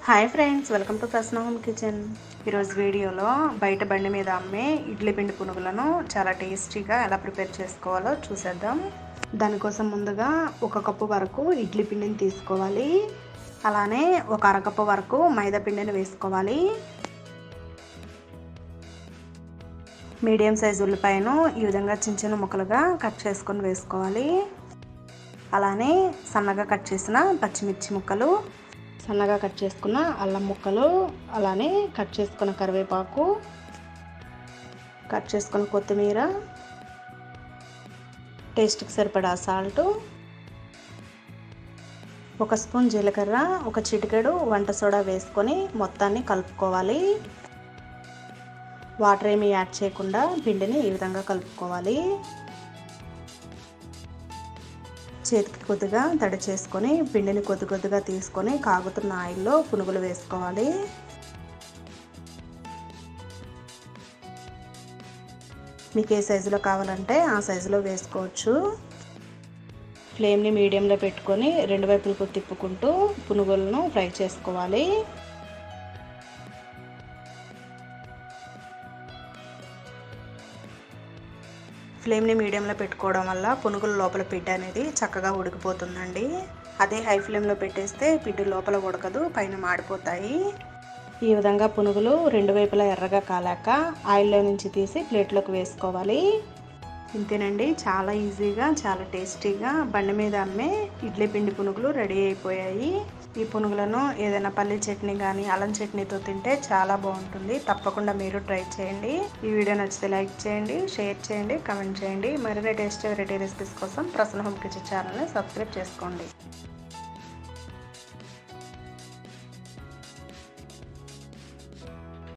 hi friends welcome to Prasanna home kitchen ఈరోజు వీడియోలో బయట బండి మీద అమ్మే ఇడ్లీ పిండి పునుగులను చాలా టేస్టీగా ఎలా ప్రిపేర్ చేసుకోవాలో చూసేద్దాం దానికోసం ముందుగా ఒక కప్పు వరకు ఇడ్లీ పిండిని తీసుకోవాలి అలానే ఒక అరకప్పు వరకు మైదా పిండిని వేసుకోవాలి మీడియం సైజు ఉల్లిపాయను ఈ విధంగా చిన్న చిన్న ముక్కలుగా కట్ చేసుకొని వేసుకోవాలి అలానే సన్నగా కట్ చేసిన పచ్చిమిర్చి ముక్కలు సన్నగా కట్ చేసుకున్న అల్లం ముక్కలు అలానే కట్ చేసుకున్న కరివేపాకు కట్ చేసుకున్న కొత్తిమీర టేస్ట్కి సరిపడా సాల్ట్ ఒక స్పూన్ జీలకర్ర ఒక చిటికెడు వంట సోడా వేసుకొని మొత్తాన్ని కలుపుకోవాలి వాటర్ ఏమి యాడ్ చేయకుండా పిండిని ఈ విధంగా కలుపుకోవాలి చేతికి కొద్దిగా తడి చేసుకొని పిండిని కొద్ది కొద్దిగా తీసుకొని కాగుతున్న ఆయిల్లో పునుగులు వేసుకోవాలి మీకు ఏ సైజులో కావాలంటే ఆ సైజులో వేసుకోవచ్చు ఫ్లేమ్ని మీడియంలో పెట్టుకొని రెండు వైపులకు తిప్పుకుంటూ పునుగులను ఫ్రై చేసుకోవాలి ఫ్లేమ్ని మీడియంలో పెట్టుకోవడం వల్ల పునుగుల లోపల పిండి అనేది చక్కగా ఉడికిపోతుందండి అదే హై ఫ్లేమ్లో పెట్టేస్తే పిండి లోపల ఉడకదు పైన మాడిపోతాయి ఈ విధంగా పునుగులు రెండు వైపులా ఎర్రగా కాలాక ఆయిల్లో నుంచి తీసి ప్లేట్లోకి వేసుకోవాలి ఇంతేనండి చాలా ఈజీగా చాలా టేస్టీగా బండి మీద అమ్మే ఇడ్లీ పిండి పునుగులు రెడీ అయిపోయాయి ఈ పునుగులను ఏదైనా పల్లి చట్నీ కానీ అల్లం చట్నీతో తింటే చాలా బాగుంటుంది తప్పకుండా మీరు ట్రై చేయండి ఈ వీడియో నచ్చితే లైక్ చేయండి షేర్ చేయండి కమెంట్ చేయండి మరిన్ని టేస్టీ వెరైటీ రెసిపీస్ కోసం ప్రసన్న హోమ్ కిచెన్ ఛానల్ని సబ్స్క్రైబ్ చేసుకోండి